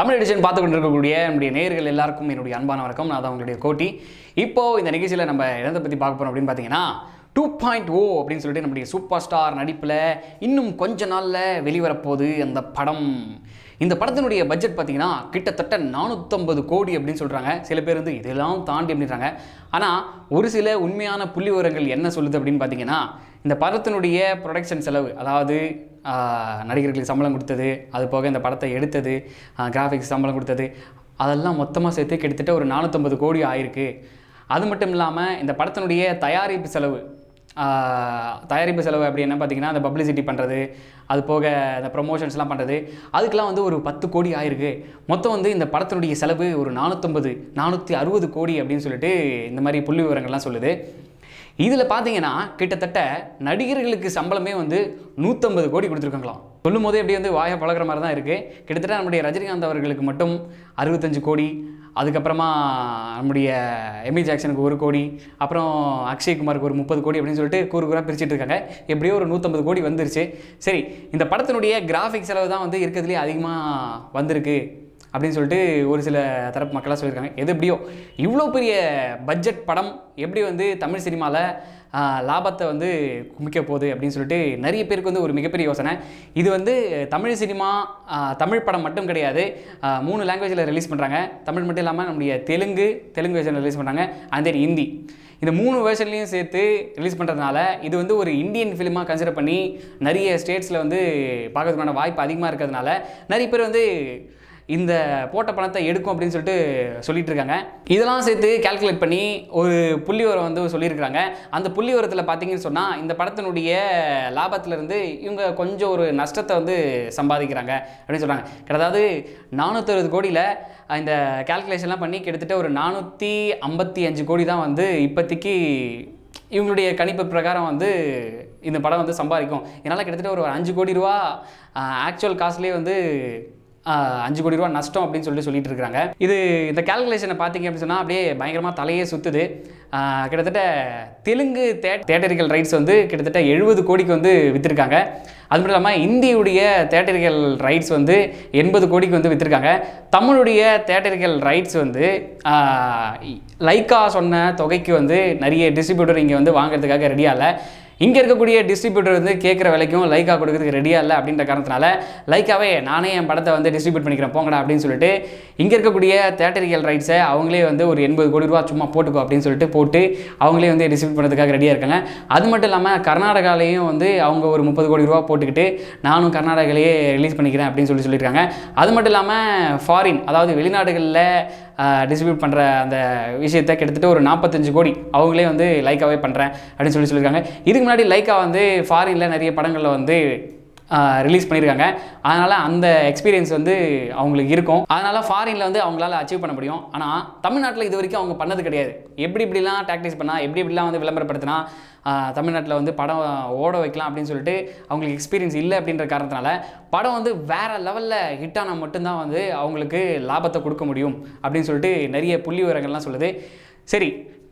Tamil edition பார்த்து கொண்டிருக்கக்கூடிய என்னுடைய நேயர்கள் எல்லாருக்கும் என்னுடைய அன்பான வணக்கம் நான் தான் உங்களுடைய கோட்டி இப்போ இந்த நிகழ்ச்சியில் நம்ம எதை பற்றி பார்க்க போகிறோம் அப்படின்னு பார்த்தீங்கன்னா டூ பாயிண்ட் ஓ அப்படின்னு சொல்லிட்டு நம்முடைய சூப்பர் ஸ்டார் நடிப்பில் இன்னும் கொஞ்ச நாளில் வெளிவரப்போகுது அந்த படம் இந்த படத்தினுடைய பட்ஜெட் பார்த்தீங்கன்னா கிட்டத்தட்ட நானூற்றம்பது கோடி அப்படின்னு சொல்கிறாங்க சில பேர் வந்து இதெல்லாம் தாண்டி அப்படின்றாங்க ஆனால் ஒரு சில உண்மையான புள்ளி விவரங்கள் என்ன சொல்லுது அப்படின்னு பார்த்தீங்கன்னா இந்த படத்தினுடைய ப்ரொடக்ஷன் செலவு அதாவது ஆஹ், நடிகர்களுக்கு சம்பளம் கொடுத்தது அது போக இந்த படத்தை எடுத்தது கிராஃபிக்ஸ் சம்பளம் கொடுத்தது அதெல்லாம் மொத்தமாக சேர்த்து கிட்டத்தட்ட ஒரு நானூற்றம்பது கோடி ஆயிருக்கு அது மட்டும் இல்லாமல் இந்த படத்தினுடைய தயாரிப்பு செலவு ஆஹ், தயாரிப்பு செலவு அப்படி என்ன பார்த்தீங்கன்னா அந்த பப்ளிசிட்டி பண்ணுறது அது போக அந்த ப்ரொமோஷன்ஸ்லாம் பண்ணுறது அதுக்கெலாம் வந்து ஒரு பத்து கோடி ஆயிருக்கு மொத்தம் வந்து இந்த படத்தினுடைய செலவு ஒரு நானூற்றம்பது நானூற்றி அறுபது கோடி அப்படின்னு சொல்லிட்டு இந்த மாதிரி புள்ளி விவரங்கள்லாம் சொல்லுது இதில் பார்த்தீங்கன்னா கிட்டத்தட்ட நடிகர்களுக்கு சம்பளமே வந்து நூற்றம்பது கோடி கொடுத்துருக்காங்களாம் சொல்லும் போதே அப்படியே வந்து வாயை பழகுற மாதிரி தான் இருக்குது கிட்டத்தட்ட நம்முடைய ரஜினிகாந்த் அவர்களுக்கு மட்டும் அறுபத்தஞ்சு கோடி அதுக்கப்புறமா நம்முடைய எமி ஜாக்சனுக்கு ஒரு கோடி அப்புறம் அக்ஷய் குமாருக்கு ஒரு முப்பது கோடி அப்படின்னு சொல்லிட்டு கூறு கூறாக பிரிச்சுட்டு இருக்காங்க எப்படியோ ஒரு நூற்றம்பது கோடி வந்துருச்சு சரி இந்த படத்தினுடைய கிராஃபிக் செலவு தான் வந்து இருக்கிறதுலே அதிகமாக வந்திருக்கு அப்படின்னு சொல்லிட்டு ஒரு சில தரப்பு மக்களாக சொல்லியிருக்காங்க எது எப்படியோ இவ்வளோ பெரிய பட்ஜெட் படம் எப்படி வந்து தமிழ் சினிமாவில் லாபத்தை வந்து குமிக்க போகுது அப்படின்னு சொல்லிட்டு நிறைய பேருக்கு வந்து ஒரு மிகப்பெரிய யோசனை இது வந்து தமிழ் சினிமா ஆஹ், தமிழ் படம் மட்டும் கிடையாது ஆஹ், மூணு லாங்குவேஜில் ரிலீஸ் பண்ணுறாங்க தமிழ் மட்டும் இல்லாமல் நம்முடைய தெலுங்கு தெலுங்கு வெர்ஷன் ரிலீஸ் பண்ணுறாங்க அண்ட் தென் ஹிந்தி இந்த மூணு வேர்ஷன்லையும் சேர்த்து ரிலீஸ் பண்ணுறதுனால இது வந்து ஒரு இந்தியன் ஃபிலிமாக கன்சிடர் பண்ணி நிறைய ஸ்டேட்ஸில் வந்து பார்க்கறதுக்கான வாய்ப்பு அதிகமாக இருக்கிறதுனால நிறைய பேர் வந்து இந்த போட்ட பணத்தை எடுக்கும் அப்படின்னு சொல்லிட்டு சொல்லிட்டு இருக்காங்க இதெல்லாம் சேர்த்து கால்குலேட் பண்ணி ஒரு புள்ளி உரம் வந்து சொல்லியிருக்கிறாங்க அந்த புள்ளி உரத்தில் பார்த்தீங்கன்னு சொன்னால் இந்த படத்தினுடைய லாபத்திலிருந்து இவங்க கொஞ்சம் ஒரு நஷ்டத்தை வந்து சம்பாதிக்கிறாங்க அப்படின்னு சொல்கிறாங்க கிட்டத்தட்ட நானூற்றறுபது கோடியில் இந்த கால்குலேஷன்லாம் பண்ணி கிட்டத்தட்ட ஒரு நானூற்றி ஐம்பத்தி அஞ்சு கோடி தான் வந்து இப்போதைக்கு இவங்களுடைய கணிப்பு பிரகாரம் வந்து இந்த படம் வந்து சம்பாதிக்கும் இதனால் கிட்டத்தட்ட ஒரு அஞ்சு கோடி ரூபா ஆக்சுவல் காஸ்ட்லேயே வந்து ஆஹ், அஞ்சு கோடி ரூபா நஷ்டம் அப்படின்னு சொல்லிட்டு சொல்லிட்டு இருக்காங்க இது இந்த கால்குலேஷனை பார்த்தீங்க அப்படின்னு சொன்னால் அப்படியே பயங்கரமாக தலையே சுற்றுது ஆஹ், கிட்டத்தட்ட தெலுங்கு தே தேட்டரிக்கல் ரைட்ஸ் வந்து கிட்டத்தட்ட எழுபது கோடிக்கு வந்து விற்றுருக்காங்க அது மட்டும் இல்லாமல் இந்தியுடைய தேட்டரிக்கல் ரைட்ஸ் வந்து எண்பது கோடிக்கு வந்து விற்றுருக்காங்க தமிழுடைய தேட்டரிக்கல் ரைட்ஸ் வந்து ஆஹ், லைக்கா சொன்ன தொகைக்கு வந்து நிறைய டிஸ்ட்ரிபியூட்டர் இங்கே வந்து வாங்குறதுக்காக ரெடியாக இல்லை இங்கே இருக்கக்கூடிய டிஸ்ட்ரிபியூட்டர் வந்து கேட்குற விலைக்கும் லைக்கா கொடுக்கறதுக்கு ரெடியாக இல்லை அப்படின்ற காரணத்தினால லைக்காவே நானே என் படத்தை வந்து டிஸ்ட்ரிபியூட் பண்ணிக்கிறேன் போங்கடா அப்படின்னு சொல்லிட்டு இங்கே இருக்கக்கூடிய தேட்டரிக்கல் ரைட்ஸை அவங்களே வந்து ஒரு எண்பது கோடி ரூபா சும்மா போட்டுக்கோ அப்படின்னு சொல்லிட்டு போட்டு அவங்களே வந்து டிஸ்ட்ரிபியூட் பண்ணுறதுக்காக ரெடியாக இருக்காங்க அது மட்டும் இல்லாமல் கர்நாடகாலையும் வந்து அவங்க ஒரு முப்பது கோடி ரூபா போட்டுக்கிட்டு நானும் கர்நாடகாலேயே ரிலீஸ் பண்ணிக்கிறேன் அப்படின்னு சொல்லி சொல்லியிருக்காங்க அது மட்டும் இல்லாமல் ஃபாரின் அதாவது வெளிநாடுகளில் டிஸ்ட்ரிபியூட் பண்ணுற அந்த விஷயத்தை கிட்டத்தட்ட ஒரு நாற்பத்தஞ்சு கோடி அவங்களே வந்து லைக்காவே பண்ணுறேன் அப்படின்னு சொல்லி சொல்லியிருக்காங்க இதுக்கு முன்னாடி லைக்கா வந்து ஃபாரினில் நிறைய படங்களில் வந்து ரிலீஸ் பண்ணியிருக்காங்க அதனால் அந்த எக்ஸ்பீரியன்ஸ் வந்து அவங்களுக்கு இருக்கும் அதனால் ஃபாரினில் வந்து அவங்களால அச்சீவ் பண்ண முடியும் ஆனால் தமிழ்நாட்டில் இது வரைக்கும் அவங்க பண்ணது கிடையாது எப்படி இப்படிலாம் டாக்டிஸ் பண்ணால் எப்படி இப்படிலாம் வந்து விளம்பரப்படுத்தினா தமிழ்நாட்டில் வந்து படம் ஓட வைக்கலாம் அப்படின்னு சொல்லிட்டு அவங்களுக்கு எக்ஸ்பீரியன்ஸ் இல்லை அப்படின்ற காரணத்தினால படம் வந்து வேறு லெவலில் ஹிட் ஆனால் மட்டும்தான் வந்து அவங்களுக்கு லாபத்தை கொடுக்க முடியும் அப்படின்னு சொல்லிட்டு நிறைய புள்ளி விவரங்கள்லாம் சொல்லுது சரி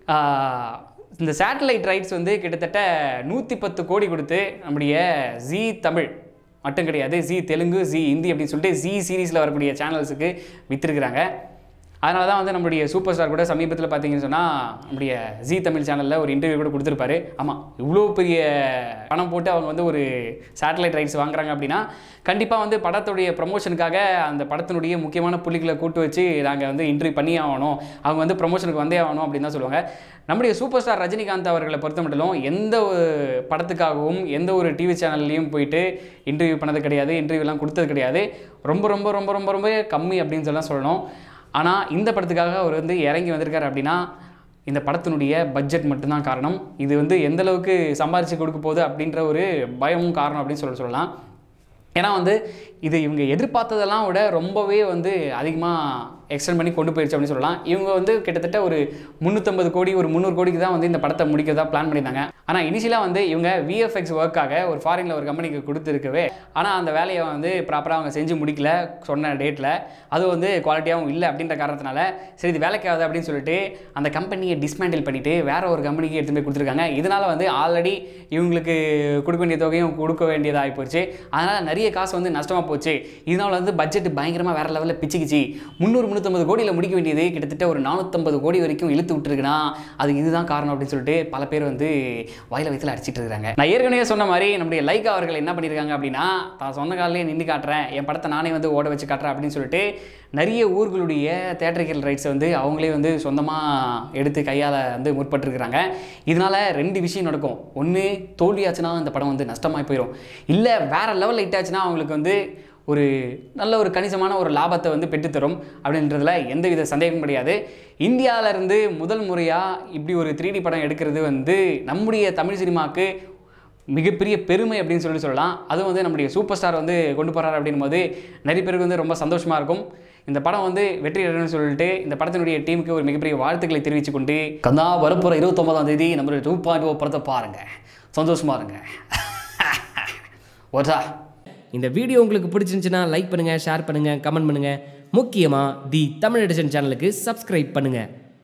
ஆஹ், இந்த சேட்டலைட் ரைட்ஸ் வந்து கிட்டத்தட்ட நூற்றி பத்து கோடி கொடுத்து நம்முடைய ஜி தமிழ் மட்டும் கிடையாது ஜி தெலுங்கு ஜி ஹிந்தி அப்படின்னு சொல்லிட்டு ஜி சீரீஸில் வரக்கூடிய சேனல்ஸுக்கு விற்றுருக்குறாங்க அதனால தான் வந்து நம்மளுடைய சூப்பர் ஸ்டார் கூட சமீபத்தில் பார்த்தீங்கன்னு சொன்னால் நம்முடைய ஜி தமிழ் சேனலில் ஒரு இன்டர்வியூ கூட கொடுத்துருப்பாரு ஆமாம் இவ்வளோ பெரிய பணம் போட்டு அவங்க வந்து ஒரு சேட்டலைட் ரைட்ஸ் வாங்குறாங்க அப்படின்னா கண்டிப்பாக வந்து படத்துடைய ப்ரமோஷனுக்காக அந்த படத்தினுடைய முக்கியமான புள்ளிகளை கூட்டு வச்சு நாங்கள் வந்து இன்டர்வியூ பண்ணி ஆகணும் அவங்க வந்து ப்ரமோஷனுக்கு வந்தே ஆகணும் அப்படின்னு தான் சொல்லுவாங்க நம்முடைய சூப்பர் ஸ்டார் ரஜினிகாந்த் அவர்களை பொறுத்த மட்டும் எந்த ஒரு படத்துக்காகவும் எந்த ஒரு டிவி சேனல்லையும் போயிட்டு இன்டர்வியூ பண்ணது கிடையாது இன்டர்வியூலாம் கொடுத்தது கிடையாது ரொம்ப ரொம்ப ரொம்ப ரொம்ப ரொம்ப கம்மி அப்படின்னு சொல்லலாம் சொல்லணும் ஆனால் இந்த படத்துக்காக அவர் வந்து இறங்கி வந்திருக்காரு அப்படின்னா இந்த படத்தினுடைய பட்ஜெட் மட்டும்தான் காரணம் இது வந்து எந்த அளவுக்கு சம்பாரிச்சு கொடுக்க போகுது அப்படின்ற ஒரு பயமும் காரணம் அப்படின்னு சொல்ல சொல்லலாம் ஏன்னா வந்து இது இவங்க எதிர்பார்த்ததெல்லாம் விட ரொம்பவே வந்து அதிகமாக எக்ஸ்டெண்ட் பண்ணி கொண்டு போயிடுச்சு அப்படின்னு சொல்லலாம் இவங்க வந்து கிட்டத்தட்ட ஒரு முந்நூற்றம்பது கோடி ஒரு முந்நூறு கோடிக்கு தான் வந்து இந்த படத்தை முடிக்கிறதா பிளான் பண்ணியிருந்தாங்க ஆனால் இனிஷியலாக வந்து இவங்க விஎஃப்எக்ஸ் ஒர்க்காக ஒரு ஃபாரினில் ஒரு கம்பெனிக்கு கொடுத்துருக்கவே ஆனால் அந்த வேலையை வந்து ப்ராப்பராக அவங்க செஞ்சு முடிக்கல சொன்ன டேட்டில் அது வந்து குவாலிட்டியாகவும் இல்லை அப்படின்ற காரணத்தினால சரி இது வேலைக்கு ஆகுது அப்படின்னு சொல்லிட்டு அந்த கம்பெனியை டிஸ்மேண்டில் பண்ணிவிட்டு வேற ஒரு கம்பெனிக்கு எடுத்து போய் கொடுத்துருக்காங்க இதனால் வந்து ஆல்ரெடி இவங்களுக்கு கொடுக்க வேண்டிய தொகையும் கொடுக்க வேண்டியதாகி போச்சு அதனால் நிறைய காசு வந்து நஷ்டமாக போச்சு இதனால் வந்து பட்ஜெட் பயங்கரமாக வேறு லெவலில் பிச்சுக்கிச்சு முந்நூறு முந்நூற்றம்பது கோடியில் முடிக்க வேண்டியது கிட்டத்தட்ட ஒரு நானூற்றம்பது கோடி வரைக்கும் இழுத்து விட்டுருக்குன்னா அது இதுதான் காரணம் அப்படின்னு சொல்லிட்டு பல பேர் வந்து வாயில வயிற்றுல அடிச்சிட்டு இருக்காங்க நான் ஏற்கனவே சொன்ன மாதிரி நம்முடைய லைகா அவர்கள் என்ன பண்ணியிருக்காங்க அப்படின்னா தான் சொன்ன காலிலே நின்று காட்டுறேன் என் படத்தை நானே வந்து ஓட வச்சு காட்டுறேன் அப்படின்னு சொல்லிட்டு நிறைய ஊர்களுடைய தேட்டரிக்கல் ரைட்ஸை வந்து அவங்களே வந்து சொந்தமாக எடுத்து கையால் வந்து முற்பட்டிருக்கிறாங்க இதனால் ரெண்டு விஷயம் நடக்கும் ஒன்று தோல்வியாச்சுன்னா இந்த படம் வந்து நஷ்டமாகி போயிடும் இல்லை வேறு லெவலில் ஹிட் ஆச்சுன்னா அவங்களுக்கு வந்து ஒரு நல்ல ஒரு கணிசமான ஒரு லாபத்தை வந்து பெற்றுத்தரும் அப்படின்றதுல எந்தவித சந்தேகமும் கிடையாது இந்தியாவில இருந்து முதல் முறையாக இப்படி ஒரு 3D படம் எடுக்கிறது வந்து நம்முடைய தமிழ் சினிமாவுக்கு மிகப்பெரிய பெருமை அப்படின்னு சொல்லி சொல்லலாம் அதுவும் வந்து நம்முடைய சூப்பர் ஸ்டார் வந்து கொண்டு போகிறார் அப்படின்னும் போது நிறைய பேருக்கு வந்து ரொம்ப சந்தோஷமாக இருக்கும் இந்த படம் வந்து வெற்றி அடையணும்னு சொல்லிட்டு இந்த படத்தினுடைய டீமுக்கு ஒரு மிகப்பெரிய வாழ்த்துக்களை தெரிவித்து கொண்டு கந்தா வரப்போகிற இருபத்தொன்பதாம் தேதி நம்மளுடைய டூ பாயிண்ட் ஓ படத்தை பாருங்கள் சந்தோஷமாக இருங்க ஓட்டா இந்த வீடியோ உங்களுக்கு பிடிச்சிருந்துச்சுன்னா லைக் பண்ணுங்கள் ஷேர் பண்ணுங்கள் கமெண்ட் பண்ணுங்கள் முக்கியமாக தி தமிழ் எடிஷன் சேனலுக்கு சப்ஸ்கிரைப் பண்ணுங்கள்